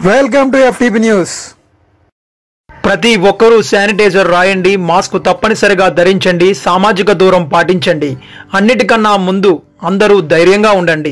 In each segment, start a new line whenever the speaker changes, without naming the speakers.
welcome to FTP news
ప్రతి ఒక్కరూ sanitiser రాయండి మాస్క్ తప్పనిసరిగా ధరించండి సామాజిక దూరం పాటించండి అన్నిటికన్నా ముందు అందరూ ధైర్యంగా ఉండండి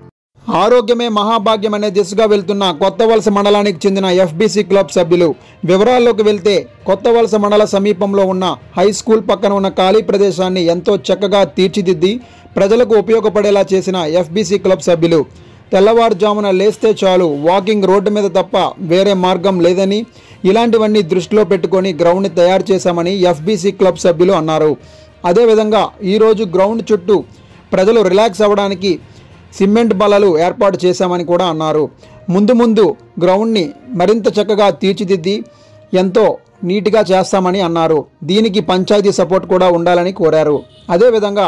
ఆరోగ్యమే మహాభాగ్యం అనే దిశగా వెళ్తున్న కొత్త వలస మండలానికి చెందిన ఎఫ్బీసీ క్లబ్ సభ్యులు వివరాల్లోకి వెళ్తే కొత్త వలస మండల సమీపంలో ఉన్న హై స్కూల్ పక్కన ఉన్న ఖాళీ ప్రదేశాన్ని ఎంతో చక్కగా తీర్చిదిద్ది ప్రజలకు ఉపయోగపడేలా చేసిన ఎఫ్బీసీ క్లబ్ సభ్యులు తెల్లవారుజామున లేస్తే చాలు వాకింగ్ రోడ్డు మీద తప్ప వేరే మార్గం లేదని ఇలాంటివన్నీ దృష్టిలో పెట్టుకొని గ్రౌండ్ని తయారు చేశామని ఎఫ్బీసీ క్లబ్ సభ్యులు అన్నారు అదేవిధంగా ఈరోజు గ్రౌండ్ చుట్టూ ప్రజలు రిలాక్స్ అవ్వడానికి సిమెంట్ బల్లలు ఏర్పాటు చేశామని కూడా అన్నారు ముందు ముందు గ్రౌండ్ని మరింత చక్కగా తీర్చిదిద్ది ఎంతో నీట్గా చేస్తామని అన్నారు దీనికి పంచాయతీ సపోర్ట్ కూడా ఉండాలని కోరారు అదేవిధంగా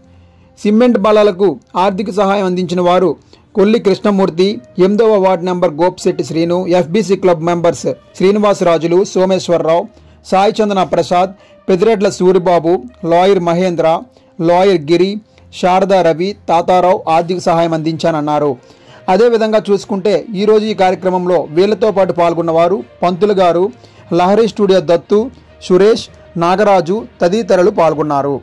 సిమెంట్ బలాలకు ఆర్థిక సహాయం అందించిన వారు కొల్లి కృష్ణమూర్తి ఎనిమిదవ ward number Gopshetti Srinu FBC club members Srinivasarajulu Someswararao Sai Chandana Prasad Pedireddla Suribabu lawyer Mahendra lawyer Giri Sharada Ravi Tatarao ఆర్థిక సహాయం అందించానన్నారు అదేవిధంగా చూసుకుంటే ఈరోజు ఈ కార్యక్రమంలో వీళ్లతో పాటు పాల్గొన్నవారు పంతులు గారు లహరి స్టూడియో దత్తు సురేష్ నాగరాజు తదితరులు పాల్గొన్నారు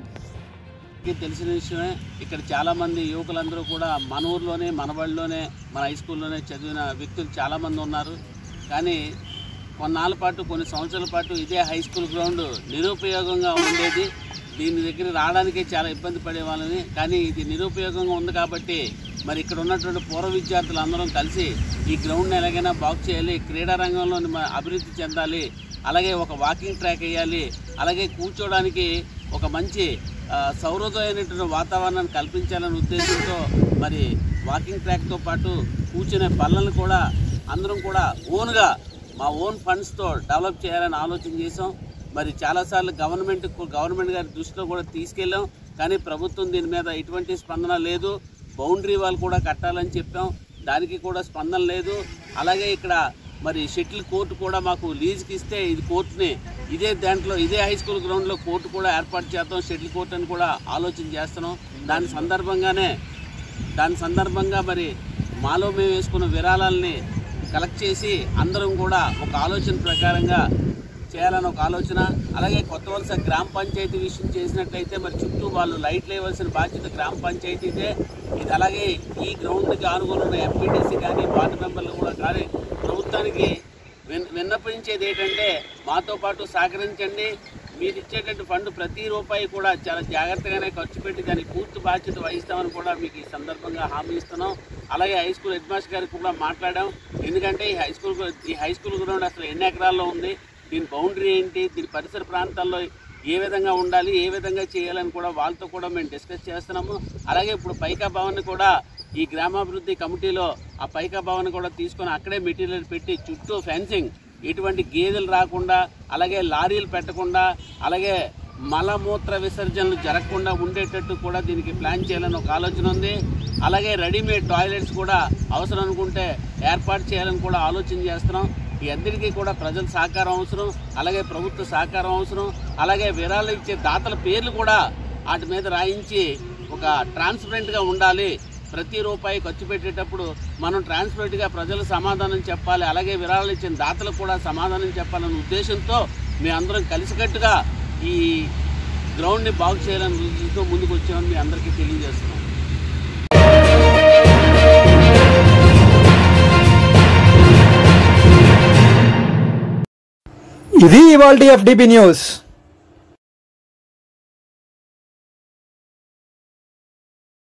మీకు తెలిసిన విషయమే ఇక్కడ చాలా మంది యువకులందరూ కూడా మన ఊర్లోనే మన బడిలోనే మన హై స్కూల్లోనే చదివిన వ్యక్తులు చాలా మంది ఉన్నారు కానీ కొన్నాళ్ళ పాటు కొన్ని సంవత్సరాల పాటు ఇదే హై స్కూల్ గ్రౌండ్ నిరుపయోగంగా ఉండేది దీని దగ్గర రావడానికే చాలా ఇబ్బంది పడేవాళ్ళని కానీ ఇది నిరుపయోగంగా ఉంది కాబట్టి మరి ఇక్కడ ఉన్నటువంటి పూర్వ విద్యార్థులు అందరం కలిసి ఈ గ్రౌండ్ని ఎలాగైనా బాగు చేయాలి క్రీడా రంగంలో మ- అభివృద్ధి చెందాలి అలాగే ఒక వాకింగ్ ట్రాక్ వేయాలి అలాగే కూర్చోవడానికి ఒక మంచి ఆ, సౌహృదమైనటువంటి వాతావరణాన్ని కల్పించాలనే ఉద్దేశంతో మరి వాకింగ్ ట్రాక్తో పాటు కూర్చునే బల్లలను కూడా అందరం కూడా ఓన్గా మా ఓన్ ఫండ్స్తో డెవలప్ చేయాలని ఆలోచన చేసాం మరి చాలాసార్లు గవర్నమెంట్ గవర్నమెంట్ గారి దృష్టిలో కూడా తీసుకెళ్ళాం కానీ ప్రభుత్వం దీని మీద ఎటువంటి స్పందన లేదు బౌండరీ వాళ్ళు కూడా కట్టాలని చెప్పాం దానికి కూడా స్పందన లేదు అలాగే ఇక్కడ మరి షటిల్ కోర్టు కూడా మాకు లీజుకి ఇస్తే ఇది కోర్టుని ఇదే దాంట్లో ఇదే హై స్కూల్ గ్రౌండ్లో కోర్టు కూడా ఏర్పాటు చేద్దాం షటిల్ కోర్టు అని కూడా ఆలోచన చేస్తున్నాం దాని సందర్భంగానే దాని సందర్భంగా మరి మాలో మేము వేసుకున్న విరాళాలని కలెక్ట్ చేసి అందరం కూడా ఒక ఆలోచన ప్రకారంగా చేయాలని ఒక ఆలోచన అలాగే కొత్త వలస గ్రామ పంచాయతీ విషయం చేసినట్లయితే మరి చుట్టూ వాళ్ళు లైట్లు వేయవలసిన బాధ్యత గ్రామ పంచాయతీదే ఇది అలాగే ఈ గ్రౌండ్కి ఆనుకుని ఉన్న ఎంపీటీసీ కానీ వార్డు మెంబర్లు కూడా కానీ ప్రభుత్వానికి విన్ విన్నపించేది ఏంటంటే మాతో పాటు సహకరించండి మీరు ఇచ్చేటటువంటి ఫండ్ ప్రతి రూపాయి కూడా చాలా జాగ్రత్తగానే ఖర్చు పెట్టి దానికి పూర్తి బాధ్యత వహిస్తామని కూడా మీకు ఈ సందర్భంగా హామీ ఇస్తున్నాం అలాగే హై స్కూల్ హెడ్ మాస్టర్ గారికి కూడా మాట్లాడాం ఎందుకంటే ఈ హై స్కూల్ ఈ హై స్కూల్ గ్రౌండ్ అసలు ఎన్ని ఎకరాల్లో ఉంది దీని బౌండరీ ఏంటి దీని పరిసర ప్రాంతాల్లో ఏ విధంగా ఉండాలి ఏ విధంగా చేయాలని కూడా వాళ్ళతో కూడా మేము డిస్కస్ చేస్తున్నాము అలాగే ఇప్పుడు పైకా భవన్ కూడా ఈ గ్రామాభివృద్ధి కమిటీలో ఆ పైకా భవన్ కూడా తీసుకొని అక్కడే మెటీరియల్ పెట్టి చుట్టూ ఫెన్సింగ్ ఎటువంటి గేదెలు రాకుండా అలాగే లారీలు పెట్టకుండా అలాగే మలమూత్ర విసర్జనలు జరగకుండా ఉండేటట్టు కూడా దీనికి ప్లాన్ చేయాలని ఒక ఆలోచన ఉంది అలాగే రెడీమేడ్ టాయిలెట్స్ కూడా అవసరం అనుకుంటే ఏర్పాటు చేయాలని కూడా ఆలోచన చేస్తున్నాం ఈ అందరికీ కూడా ప్రజల సహకారం అవసరం అలాగే ప్రభుత్వ సహకారం అవసరం అలాగే విరాళాలు ఇచ్చే దాతల పేర్లు కూడా వాటి మీద రాయించి ఒక ట్రాన్స్పరెంట్గా ఉండాలి ప్రతి రూపాయి ఖర్చు పెట్టేటప్పుడు మనం ట్రాన్స్పరెంట్గా ప్రజలు సమాధానం చెప్పాలి అలాగే విరాళాలు ఇచ్చిన దాతలకు కూడా సమాధానం చెప్పాలనే ఉద్దేశంతో మీ అందరం కలిసికట్టుగా ఈ గ్రౌండ్ని బాగు చేయాలని ఉద్దేశంతో ముందుకు వచ్చామని మీ అందరికీ తెలియజేస్తున్నాం
ఇది ఇవాల్టి ఎఫ్డిపి న్యూస్